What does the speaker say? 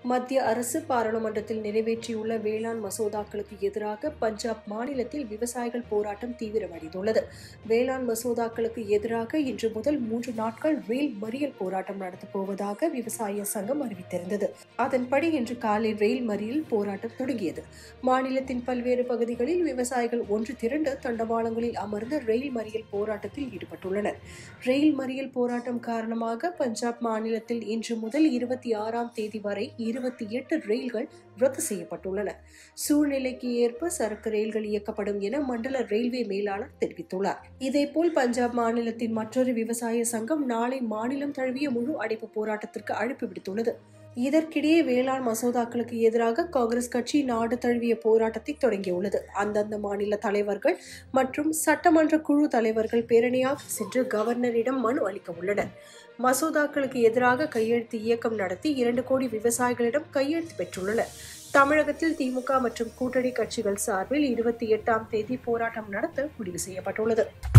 மத்திய அரசு பாராளுமன்றத்தில் நிறைவேற்றியுள்ள வேளாண் மசோதாக்களுக்கு எதிராக பஞ்சாப் மாநிலத்தில் விவசாயிகள் போராட்டம் தீவிரமடைந்துள்ளது வேளாண் மசோதாக்களுக்கு எதிராக இன்று முதல் மூன்று நாட்கள் ரெயில் மறியல் போராட்டம் நடத்தப் போவதாக விவசாய சங்கம் அறிவித்திருந்தது அதன்படி இன்று காலை ரெயில் மறியல் போராட்டம் தொடங்கியது மாநிலத்தின் பல்வேறு பகுதிகளில் விவசாயிகள் ஒன்று திரண்டு தண்டவாளங்களில் அமர்ந்து ரயில் மறியல் போராட்டத்தில் ஈடுபட்டுள்ளனர் ரயில் மறியல் போராட்டம் காரணமாக பஞ்சாப் மாநிலத்தில் இன்று முதல் இருபத்தி ஆறாம் தேதி வரை இருபத்தி எட்டு ரயில்கள் ரத்து செய்யப்பட்டுள்ளன சூழ்நிலைக்கு ஏற்ப சரக்கு ரயில்கள் இயக்கப்படும் என மண்டல ரயில்வே மேலாளர் தெரிவித்துள்ளார் இதேபோல் பஞ்சாப் மாநிலத்தின் மற்றொரு விவசாய சங்கம் நாளை மாநிலம் தழுவிய முழு அடைப்பு போராட்டத்திற்கு அழைப்பு விடுத்துள்ளது இதற்கிடையே வேளாண் மசோதாக்களுக்கு எதிராக காங்கிரஸ் கட்சி நாடு தழுவிய போராட்டத்தை தொடங்கியுள்ளது அந்தந்த மாநில தலைவர்கள் மற்றும் சட்டமன்ற குழு தலைவர்கள் பேரணியாக சென்று கவர்னரிடம் மனு அளிக்க உள்ளனர் மசோதாக்களுக்கு எதிராக கையெழுத்து இயக்கம் நடத்தி இரண்டு கோடி விவசாயிகளிடம் கையெழுத்து பெற்றுள்ளனர் தமிழகத்தில் திமுக மற்றும் கூட்டணி கட்சிகள் சார்பில் இருபத்தி எட்டாம் தேதி போராட்டம் நடத்த முடிவு செய்யப்பட்டுள்ளது